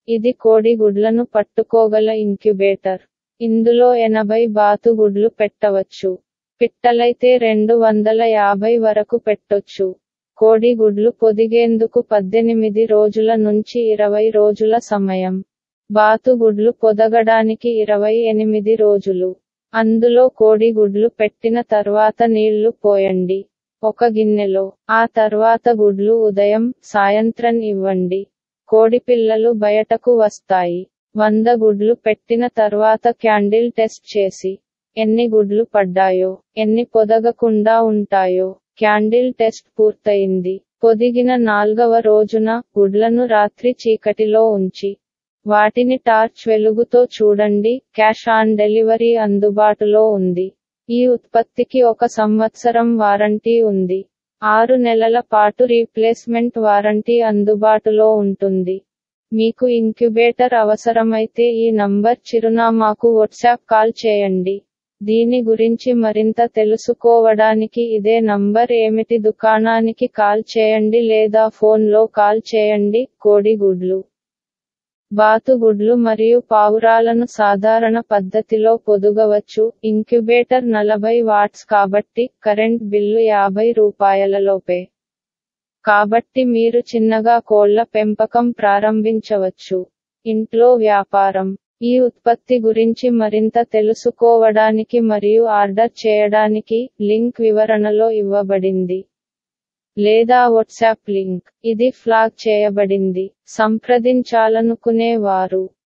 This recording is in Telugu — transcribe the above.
ఇది కోడి గుడ్లను పట్టుకోగల ఇంక్యుబేటర్ ఇందులో ఎనభై బాతు గుడ్లు పెట్టవచ్చు పిట్టలైతే రెండు వందల యాభై వరకు పెట్టొచ్చు కోడి గుడ్లు పొదిగేందుకు పద్దెనిమిది రోజుల నుంచి ఇరవై రోజుల సమయం బాతు గుడ్లు పొదగడానికి ఇరవై ఎనిమిది రోజులు అందులో కోడి గుడ్లు పెట్టిన తర్వాత నీళ్లు పోయండి ఒక గిన్నెలో ఆ తర్వాత గుడ్లు ఉదయం సాయంత్రం ఇవ్వండి కోడిపిల్లలు బయటకు వస్తాయి వంద గుడ్లు పెట్టిన తర్వాత క్యాండిల్ టెస్ట్ చేసి ఎన్ని గుడ్లు పడ్డాయో ఎన్ని పొదగకుండా ఉంటాయో క్యాండిల్ టెస్ట్ పూర్తయింది పొదిగిన నాల్గవ రోజున గుడ్లను రాత్రి చీకటిలో ఉంచి వాటిని టార్చ్ వెలుగుతో చూడండి క్యాష్ ఆన్ డెలివరీ అందుబాటులో ఉంది ఈ ఉత్పత్తికి ఒక సంవత్సరం వారంటీ ఉంది ఆరు నెలల పాటు రీప్లేస్మెంట్ వారంటీ అందుబాటులో ఉంటుంది మీకు ఇంక్యుబేటర్ అవసరమైతే ఈ నంబర్ చిరునామాకు వాట్సాప్ కాల్ చేయండి దీని గురించి మరింత తెలుసుకోవడానికి ఇదే నంబర్ ఏమిటి దుకాణానికి కాల్ చేయండి లేదా ఫోన్లో కాల్ చేయండి కోడిగుడ్లు బాతుగుడ్లు మరియు పావురాలను సాధారణ పద్ధతిలో పొదుగవచ్చు ఇంక్యుబేటర్ నలభై వాట్స్ కాబట్టి కరెంట్ బిల్లు యాభై రూపాయలలోపే కాబట్టి మీరు చిన్నగా కోళ్ల పెంపకం ప్రారంభించవచ్చు ఇంట్లో వ్యాపారం ఈ ఉత్పత్తి గురించి మరింత తెలుసుకోవడానికి మరియు ఆర్డర్ చేయడానికి లింక్ వివరణలో ఇవ్వబడింది లేదా వాట్సాప్ లింక్ ఇది ఫ్లాగ్ చేయబడింది సంప్రదించాలనుకునే వారు